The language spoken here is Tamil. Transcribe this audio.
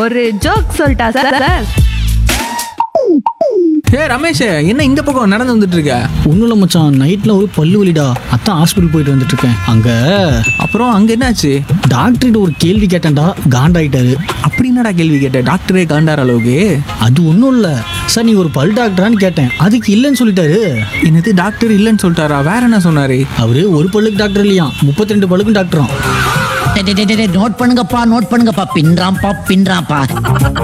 ஒரு ஜோக் சொல்லிட்டா சார் சார் ஏ ரமேஷ் என்ன இந்த பக்கம் நடந்து வந்துட்டு இருக்க ஒன்றும் இல்லை மச்சான் நைட்டில் ஒரு பல்லு வலிடா அதான் ஹாஸ்பிட்டல் போயிட்டு வந்துட்டு இருக்கேன் அங்கே அப்புறம் அங்க என்னாச்சு டாக்டர்கிட்ட ஒரு கேள்வி கேட்டேன்டா காண்டாயிட்டாரு அப்படி என்னடா கேள்வி கேட்ட டாக்டரே காண்டார அளவுக்கு அது ஒன்றும் இல்லை சார் நீ ஒரு பல் டாக்டரான்னு கேட்டேன் அதுக்கு இல்லைன்னு சொல்லிட்டாரு என்னது டாக்டர் இல்லைன்னு சொல்லிட்டாரா வேற என்ன சொன்னாரு அவரு ஒரு பல்லுக்கு டாக்டர் இல்லையா முப்பத்தி ரெண்டு பல்லுக்கும் டாக்டராம் டேய், டேய், டேய், டேய், நோட் பண்ணுங்கப்பா நோட் பண்ணுங்கப்பா பின்றாம்பா பின்றாம்பா